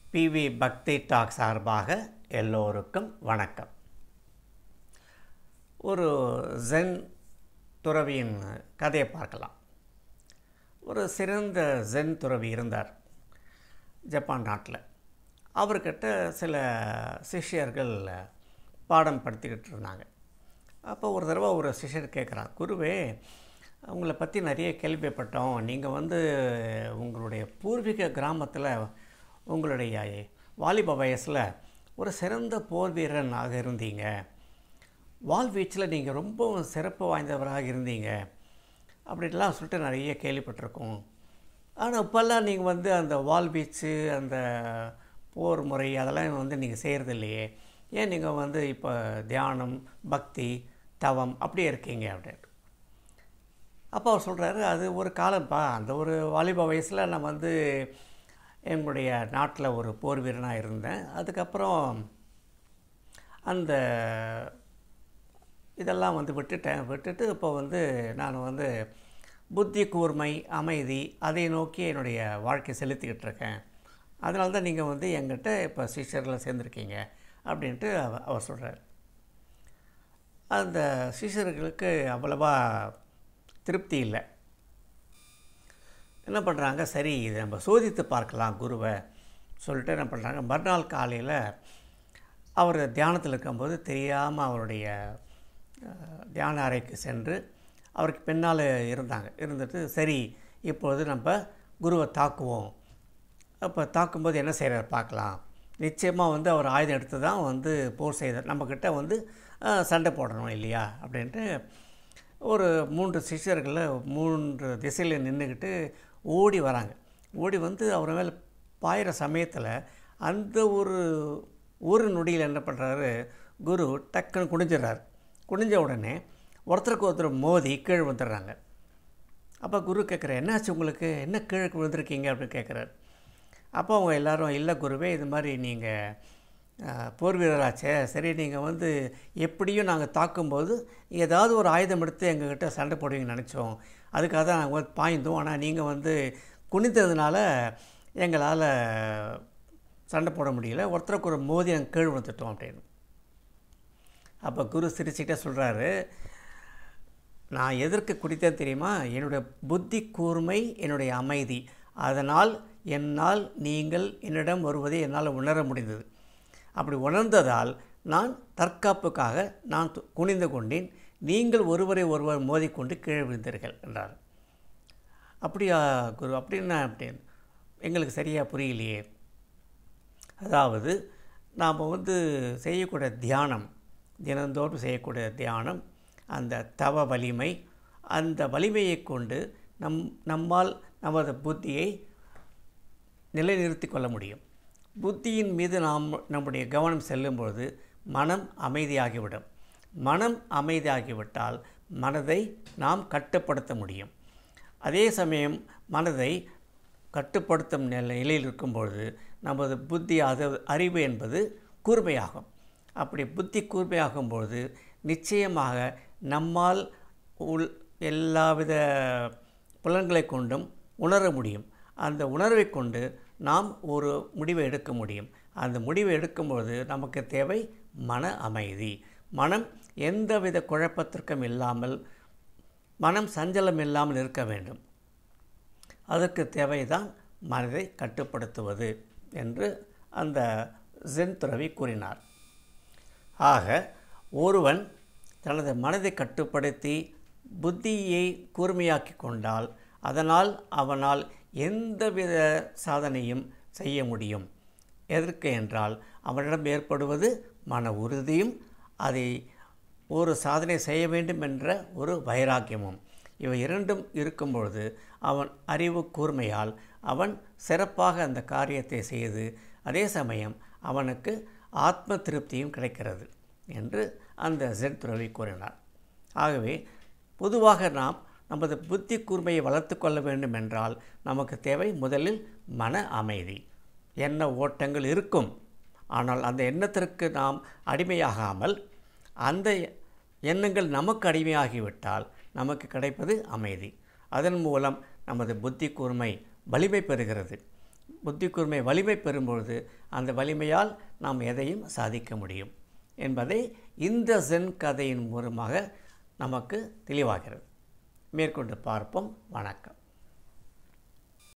PV பக்தி talk சார்பாக எல்லோருக்கும் வணக்கம் ஒரு ஜென் துறவியின் கதையை பார்க்கலாம் ஒரு சிறந்த ஜென் துறவி இருந்தார் ஜப்பான் நாட்டில் அவர்கிட்ட சில சிஷ்யர்கள் பாடம் படுத்திக்கிட்டு இருந்தாங்க அப்போ ஒரு தடவை ஒரு சிஷ்யர் கேட்குறான் குருவே உங்களை பற்றி நிறைய கேள்விப்பட்டோம் நீங்கள் வந்து உங்களுடைய பூர்வீக கிராமத்தில் உங்களுடைய வாலிப வயசில் ஒரு சிறந்த போர் வீரனாக இருந்தீங்க வால்வீச்சில் நீங்கள் ரொம்பவும் சிறப்பு வாய்ந்தவராக இருந்தீங்க அப்படின்லாம் சொல்லிட்டு நிறைய கேள்விப்பட்டிருக்கோம் ஆனால் இப்போல்லாம் நீங்கள் வந்து அந்த வால்வீச்சு அந்த போர் முறை அதெல்லாம் வந்து நீங்கள் செய்கிறது இல்லையே ஏன் நீங்கள் வந்து இப்போ தியானம் பக்தி தவம் அப்படியே இருக்கீங்க அப்படின்ட்டு அப்போ அவர் சொல்கிறாரு அது ஒரு காலம்ப்பா அந்த ஒரு வாலிப வயசில் நான் வந்து எங்களுடைய நாட்டில் ஒரு போர் வீரனாக இருந்தேன் அதுக்கப்புறம் அந்த இதெல்லாம் வந்து விட்டுட்டேன் விட்டுட்டு இப்போ வந்து நான் வந்து புத்தி கூர்மை அமைதி அதை நோக்கி என்னுடைய வாழ்க்கை செலுத்திக்கிட்டு இருக்கேன் அதனால தான் நீங்கள் வந்து எங்கிட்ட இப்போ சிஷரில் சேர்ந்துருக்கீங்க அப்படின்ட்டு அவ அவர் சொல்கிறார் அந்த சிஷர்களுக்கு அவ்வளவா திருப்தி இல்லை என்ன பண்ணுறாங்க சரி இதை நம்ம சோதித்து பார்க்கலாம் குருவை சொல்லிட்டு என்ன பண்ணுறாங்க மறுநாள் காலையில் அவர் தியானத்தில் இருக்கும்போது தெரியாமல் அவருடைய தியான அறைக்கு சென்று அவருக்கு பின்னால் இருந்தாங்க இருந்துட்டு சரி இப்பொழுது நம்ம குருவை தாக்குவோம் அப்போ தாக்கும்போது என்ன செய்கிறார் பார்க்கலாம் நிச்சயமாக வந்து அவர் ஆயுதம் எடுத்து தான் வந்து போர் செய்தார் நம்மக்கிட்ட வந்து சண்டை போடணும் இல்லையா அப்படின்ட்டு ஒரு மூன்று சிஷ்யர்களில் மூன்று திசையில் நின்றுக்கிட்டு ஓடி வராங்க ஓடி வந்து அவர் மேலே பாயிற சமயத்தில் அந்த ஒரு ஒரு நொடியில் என்ன பண்ணுறாரு குரு டக்குன்னு குனிஞ்சிடுறாரு குனிஞ்ச உடனே ஒருத்தருக்கு ஒருத்தர் மோதி கீழே வந்துடுறாங்க அப்போ குரு கேட்குற என்னாச்சு உங்களுக்கு என்ன கீழே விழுந்திருக்கீங்க அப்படின்னு கேட்குறாரு அப்போ அவங்க எல்லோரும் இல்லை குருவே இது மாதிரி நீங்கள் போர் வீரராச்சே சரி நீங்கள் வந்து எப்படியும் நாங்கள் தாக்கும்போது ஏதாவது ஒரு ஆயுதம் எடுத்து எங்ககிட்ட சண்டை போடுவீங்கன்னு நினச்சோம் அதுக்காக தான் நாங்கள் வந்து பாய்ந்தோம் ஆனால் நீங்கள் வந்து குனித்ததுனால எங்களால் சண்டை போட முடியல ஒருத்தருக்கு ஒரு மோதி நாங்கள் கீழ் வந்துட்டோம் அப்படின்னு அப்போ குரு சிரிச்சுக்கிட்டே சொல்கிறாரு நான் எதற்கு குடித்தேன் தெரியுமா என்னுடைய புத்தி கூர்மை என்னுடைய அமைதி அதனால் என்னால் நீங்கள் என்னிடம் வருவதை என்னால் உணர முடிந்தது அப்படி உணர்ந்ததால் நான் தற்காப்புக்காக நான் குனிந்து கொண்டேன் நீங்கள் ஒருவரை ஒருவர் மோதிக்கொண்டு கீழே விழுந்தீர்கள் என்றார் அப்படியா குரு அப்படின்னா அப்படின்னு எங்களுக்கு சரியாக புரியலையே அதாவது நாம் வந்து செய்யக்கூடிய தியானம் தினந்தோறும் செய்யக்கூடிய தியானம் அந்த தவ வலிமை அந்த வலிமையை கொண்டு நம் நம்மால் நமது புத்தியை நிலைநிறுத்தி கொள்ள முடியும் புத்தியின் மீது நாம் நம்முடைய கவனம் செல்லும்பொழுது மனம் அமைதியாகிவிடும் மனம் அமைதியாகிவிட்டால் மனதை நாம் கட்டுப்படுத்த முடியும் அதே சமயம் மனதை கட்டுப்படுத்தும் நிலையில் இருக்கும்பொழுது நமது புத்தி அது அறிவு என்பது கூர்மையாகும் அப்படி புத்தி கூர்மையாகும் பொழுது நிச்சயமாக நம்மால் உள் எல்லாவித புலன்களை கொண்டும் உணர முடியும் அந்த உணர்வை கொண்டு நாம் ஒரு முடிவை எடுக்க முடியும் அந்த முடிவை எடுக்கும்பொழுது நமக்கு தேவை மன அமைதி மனம் எந்தவித குழப்பத்திற்கும் இல்லாமல் மனம் சஞ்சலம் இல்லாமல் இருக்க வேண்டும் அதற்கு தேவைதான் மனதை கட்டுப்படுத்துவது என்று அந்த ஜென் துறவி கூறினார் ஆக ஒருவன் தனது மனதை கட்டுப்படுத்தி புத்தியை கூர்மையாக்கி கொண்டால் அதனால் அவனால் எந்தவித சாதனையும் செய்ய முடியும் எதற்கு என்றால் அவனிடம் ஏற்படுவது மன உறுதியும் அதை ஒரு சாதனை செய்ய வேண்டும் என்ற ஒரு வைராக்கியமும் இவை இரண்டும் இருக்கும் பொழுது அவன் அறிவு கூர்மையால் அவன் சிறப்பாக அந்த காரியத்தை செய்து அதே சமயம் அவனுக்கு ஆத்ம திருப்தியும் கிடைக்கிறது என்று அந்த ஜென் துறவி கூறினார் ஆகவே பொதுவாக நாம் நமது புத்தி கூர்மையை வளர்த்து கொள்ள வேண்டும் என்றால் நமக்கு தேவை முதலில் மன அமைதி எண்ண ஓட்டங்கள் இருக்கும் ஆனால் அந்த எண்ணத்திற்கு நாம் அடிமையாகாமல் அந்த எண்ணங்கள் நமக்கு அடிமையாகிவிட்டால் நமக்கு கிடைப்பது அமைதி அதன் மூலம் நமது புத்தி கூர்மை வலிமை பெறுகிறது புத்தி கூர்மை வலிமை பெறும்பொழுது அந்த வலிமையால் நாம் எதையும் சாதிக்க முடியும் என்பதை இந்த ஜென் கதையின் மூலமாக நமக்கு தெளிவாகிறது மேற்கொண்டு பார்ப்போம் வணக்கம்